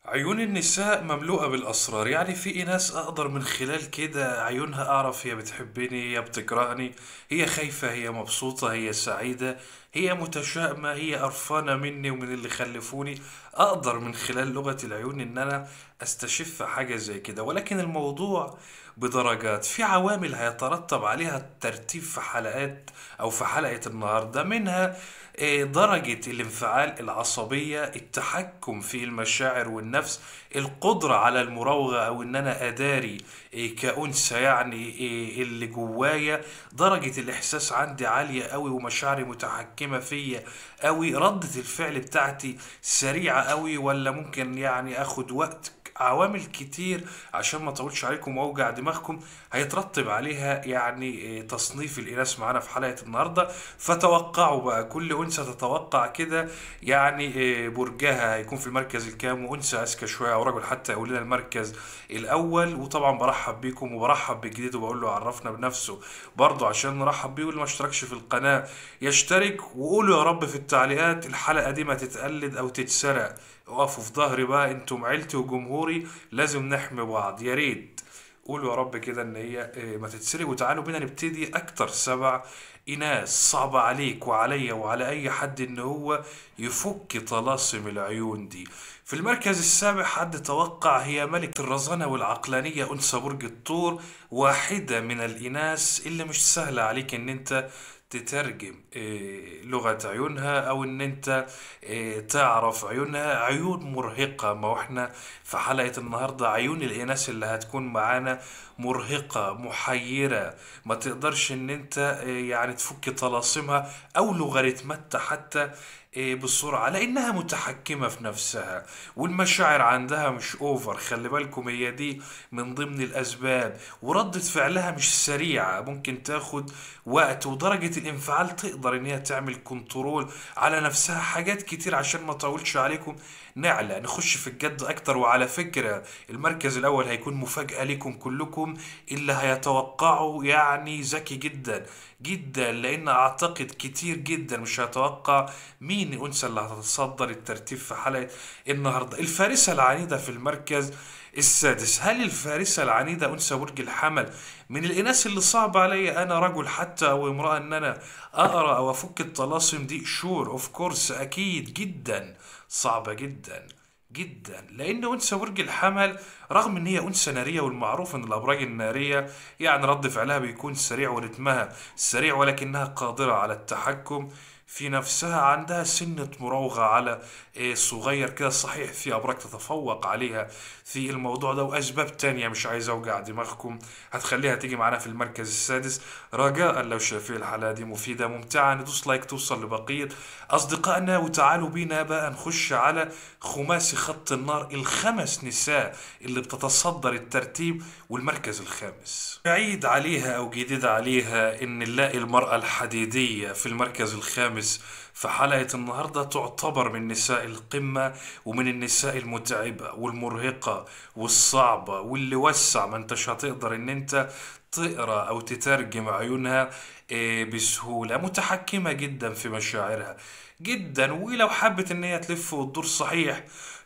عيون النساء مملوءة بالأسرار يعني في ناس أقدر من خلال كده عيونها أعرف هي بتحبني هي بتكرهني هي خايفة هي مبسوطة هي سعيدة هي متشائمة هي قرفانة مني ومن اللي خلفوني أقدر من خلال لغة العيون إن أنا أستشف حاجة زي كده ولكن الموضوع بدرجات في عوامل هيترتب عليها الترتيب في حلقات أو في حلقة النهاردة منها آه، درجة الانفعال العصبية التحكم في المشاعر والنفس القدرة على المراوغة أو إن أنا أداري آه، كأنثى يعني آه، اللي جوايا درجة الإحساس عندي عالية أوي ومشاعري متحكمة فيا أوي ردة الفعل بتاعتي سريعة أوي ولا ممكن يعني أخد وقت عوامل كتير عشان ما اطولش عليكم واوجع دماغكم هيترتب عليها يعني آه، تصنيف الاناث معانا في حلقه النهارده فتوقعوا بقى كل انثى تتوقع كده يعني آه، برجها هيكون في المركز الكام وانثى اذكى شويه او رجل حتى يقول لنا المركز الاول وطبعا برحب بيكم وبرحب بالجديد وبقول له عرفنا بنفسه برضه عشان نرحب بيه واللي ما اشتركش في القناه يشترك وقولوا يا رب في التعليقات الحلقه دي ما تتقلد او تتسرق وقفوا في ظهري بقى انتم عيلتي وجمهوري لازم نحمي بعض يا ريت قولوا يا رب كده ان هي اه، ما تتسرق وتعالوا بينا نبتدي اكتر سبع اناث صعبة عليك وعليا وعلى اي حد ان هو يفك طلاسم العيون دي في المركز السابع حد توقع هي ملكة الرزانة والعقلانية انثى برج الثور واحدة من الاناث اللي مش سهلة عليك ان انت تترجم إيه، لغة عيونها أو إن أنت إيه، تعرف عيونها عيون مرهقة ما احنا في حلقة النهاردة عيون الإناث اللي هتكون معانا مرهقة محيرة ما تقدرش إن أنت إيه، يعني تفك طلاسمها أو لوغاريتماتها حتى إيه، بسرعة لأنها متحكمة في نفسها والمشاعر عندها مش أوفر خلي بالكم هي دي من ضمن الأسباب وردة فعلها مش سريعة ممكن تاخد وقت ودرجة الانفعال تقدر إن هي تعمل كنترول على نفسها حاجات كتير عشان ما أطولش عليكم نعلى نخش في الجد أكتر وعلى فكرة المركز الأول هيكون مفاجأة لكم كلكم اللي هيتوقعوا يعني ذكي جدا جدا لان اعتقد كتير جدا مش هتوقع مين الانثى اللي هتتصدر الترتيب في حلقه النهارده الفارسه العنيده في المركز السادس هل الفارسه العنيده انثى برج الحمل من الاناث اللي صعب عليا انا رجل حتى او امراه ان انا اقرا او افك الطلاسم دي شور اوف كورس اكيد جدا صعبه جدا جدا لان انثى برج الحمل رغم ان هي انثى ناريه والمعروف ان الابراج الناريه يعني رد فعلها بيكون سريع ورتمها سريع ولكنها قادره على التحكم في نفسها عندها سنة مراوغة على إيه، صغير كده صحيح في أبراج تتفوق عليها في الموضوع ده وأسباب تانية مش عايز أوجع دماغكم هتخليها تيجي معانا في المركز السادس رجاء لو شايفين الحلقة دي مفيدة ممتعة ندوس لايك توصل لبقية أصدقائنا وتعالوا بينا بقى نخش على خماسي خط النار الخمس نساء اللي بتتصدر الترتيب والمركز الخامس عيد عليها أو جديد عليها إن نلاقي المرأة الحديدية في المركز الخامس في حلقة النهاردة تعتبر من نساء القمة ومن النساء المتعبة والمرهقة والصعبة واللي وسع ما انتش هتقدر ان انت تقرا او تترجم عيونها آه، بسهولة متحكمة جدا في مشاعرها جدا ولو حبت ان هي تلف وتدور صحيح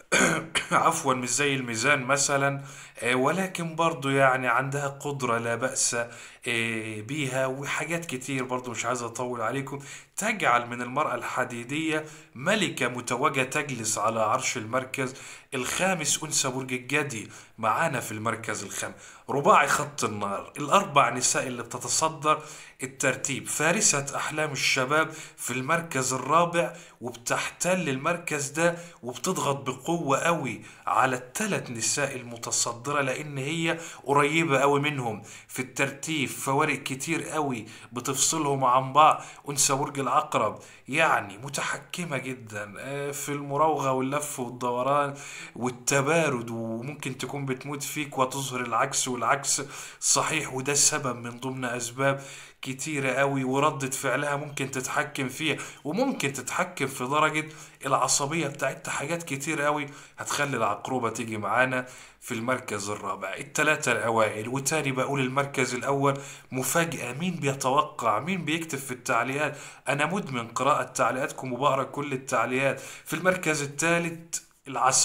عفوا مش زي الميزان مثلا آه، ولكن برضو يعني عندها قدرة لا بأس آه، بيها وحاجات كتير برضو مش عايز أطول عليكم تجعل من المرأة الحديدية ملكة متوجة تجلس على عرش المركز الخامس أنثى برج الجدي معانا في المركز الخامس رباعي خط النار الأربع نساء اللي بتتصدر الترتيب فارسة أحلام الشباب في المركز الرابع وبتحتل المركز ده وبتضغط بقوة قوي على الثلاث نساء المتصدرة لأن هي قريبة قوي منهم في الترتيب فوارق كتير قوي بتفصلهم عن بعض أنثى برج العقرب يعني متحكمة جدا آه، في المراوغة واللف والدوران والتبارد وممكن تكون بتموت فيك وتظهر العكس والعكس صحيح وده سبب من ضمن أسباب كتيرة قوي وردة فعلها ممكن تتحكم فيها وممكن تتحكم في درجة العصبية بتاعتها حاجات كتير قوي هتخلي العقروبة تيجي معانا في المركز الرابع التلاتة الأوائل وتاني بقول المركز الأول مفاجأة مين بيتوقع مين بيكتب في التعليقات أنا مدمن قراءة تعليقاتكم وبقرأ كل التعليقات في المركز الثالث العسل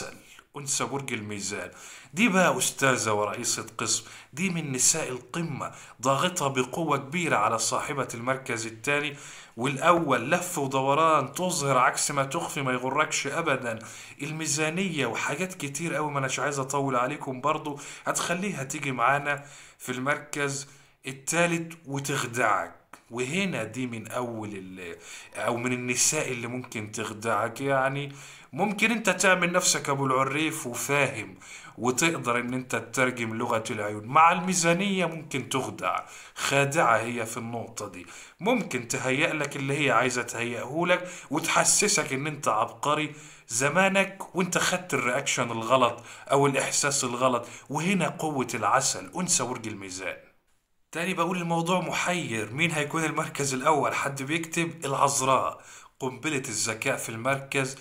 أنثى برج الميزان دي بقى أستاذة ورئيسة قسم دي من نساء القمة ضاغطة بقوة كبيرة على صاحبة المركز الثاني والأول لف ودوران تظهر عكس ما تخفي ما يغركش أبدا الميزانية وحاجات كتير أوي ما أناش عايز أطول عليكم برضو هتخليها تيجي معانا في المركز الثالث وتخدعك وهنا دي من اول ال- او من النساء اللي ممكن تخدعك يعني ممكن انت تعمل نفسك ابو العريف وفاهم وتقدر ان انت تترجم لغة العيون مع الميزانية ممكن تخدع خادعة هي في النقطة دي ممكن تهيأ لك اللي هي عايزة تهيئه لك وتحسسك ان انت عبقري زمانك وانت خدت الرياكشن الغلط او الاحساس الغلط وهنا قوة العسل انثى برج الميزان تاني بقول الموضوع محير مين هيكون المركز الأول حد بيكتب العذراء قنبلة الذكاء في المركز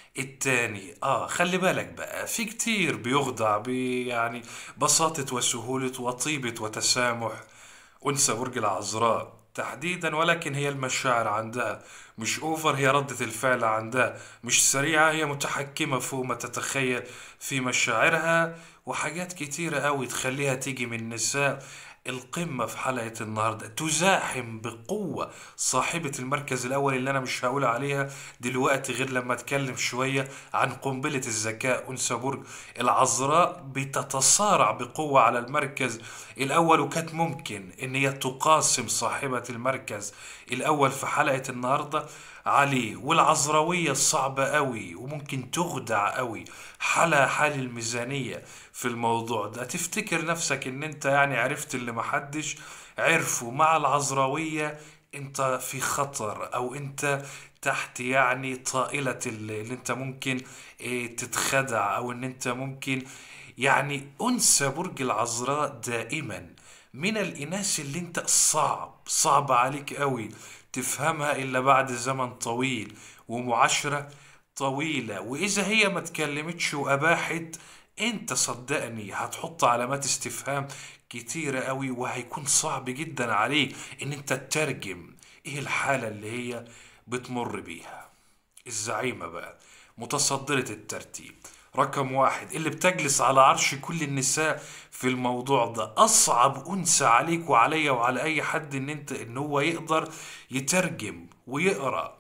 التاني اه خلي بالك بقى في كتير بيخضع ب يعني بساطة وسهولة وطيبة وتسامح أنثى برج العذراء تحديدا ولكن هي المشاعر عندها مش اوفر هي ردة الفعل عندها مش سريعة هي متحكمة فوق ما تتخيل في مشاعرها وحاجات كتيرة قوي تخليها تيجي من نساء القمة في حلقة النهاردة تزاحم بقوة صاحبة المركز الأول اللي أنا مش هقول عليها دلوقتي غير لما أتكلم شوية عن قنبلة الذكاء أنثى برج العذراء بتتصارع بقوة على المركز الأول وكانت ممكن إن هي تقاسم صاحبة المركز الأول في حلقة النهاردة عليه والعذراوية صعبة قوي وممكن تخدع قوي حالها حال الميزانية في الموضوع ده تفتكر نفسك ان انت يعني عرفت اللي محدش عرفه مع العذراوية انت في خطر او انت تحت يعني طائلة اللي اللي انت ممكن اه تتخدع او ان انت ممكن يعني انثى برج العذراء دائما من الإناث اللي انت صعب صعب عليك قوي تفهمها إلا بعد زمن طويل ومعاشرة طويلة وإذا هي ما اتكلمتش وأباحت انت صدقني هتحط علامات استفهام كتيرة قوي وهيكون صعب جدا عليك ان انت تترجم ايه الحالة اللي هي بتمر بيها الزعيمة بقى متصدرة الترتيب رقم واحد اللي بتجلس على عرش كل النساء في الموضوع ده اصعب انثى عليك وعليا وعلى اي حد ان انت ان هو يقدر يترجم ويقرا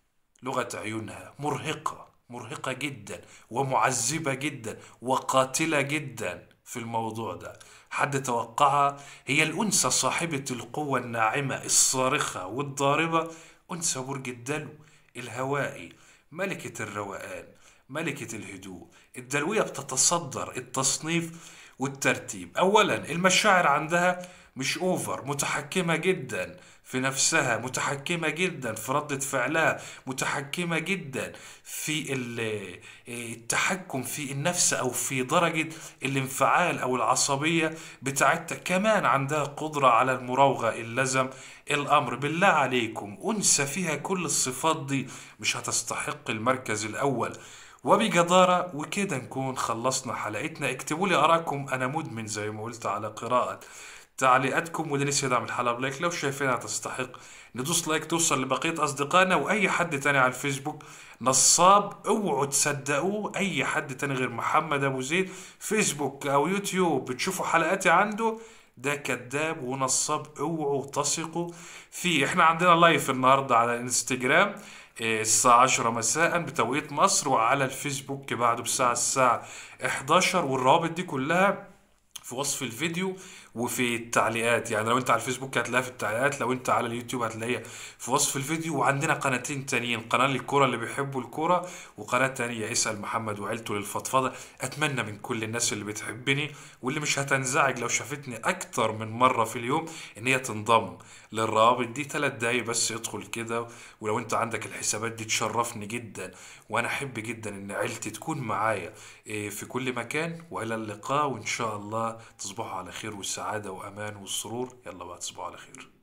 لغة عيونها مرهقة مرهقة جدا ومعذبة جدا وقاتلة جدا في الموضوع ده حد توقعها هي الأنثى صاحبة القوة الناعمة الصارخة والضاربة أنثى برج الدلو الهوائي ملكة الروقان ملكة الهدوء الدلوية بتتصدر التصنيف والترتيب أولا المشاعر عندها مش أوفر متحكمة جدا في نفسها متحكمة جدا في ردة فعلها متحكمة جدا في ال- التحكم في النفس أو في درجة الانفعال أو العصبية بتاعتها كمان عندها قدرة على المراوغة اللزم الأمر بالله عليكم أنثى فيها كل الصفات دي مش هتستحق المركز الأول وبجدارة وكده نكون خلصنا حلقتنا اكتبوا لي آراءكم أنا مدمن زي ما قلت على قراءة تعليقاتكم واللي نسي يدعم الحلقة بلايك لو شايفينها تستحق ندوس لايك توصل لبقية أصدقائنا وأي حد تاني على الفيسبوك نصاب اوعوا تصدقوه أي حد تاني غير محمد أبو زيد فيسبوك أو يوتيوب بتشوفوا حلقاتي عنده ده كذاب ونصاب اوعوا تثقوا فيه احنا عندنا لايف النهارده على الانستجرام إيه، الساعة 10 مساء بتوقيت مصر وعلى الفيسبوك بعده بساعة الساعة 11 والروابط دي كلها في وصف الفيديو وفي التعليقات يعني لو انت على الفيسبوك هتلاقيها في التعليقات لو انت على اليوتيوب هتلاقيها في وصف الفيديو وعندنا قناتين تانيين قناة للكرة اللي بيحبوا الكرة وقناة تانية اسأل محمد وعيلته للفضفضة اتمنى من كل الناس اللي بتحبني واللي مش هتنزعج لو شافتني اكتر من مرة في اليوم ان هي تنضم للروابط دي تلات دقايق بس ادخل كده ولو انت عندك الحسابات دي تشرفني جدا وانا احب جدا ان عيلتي تكون معايا إيه، في كل مكان والى اللقاء وان شاء الله تصبحوا على خير والسعادة وامان والسرور يلا بقى تصبحوا على خير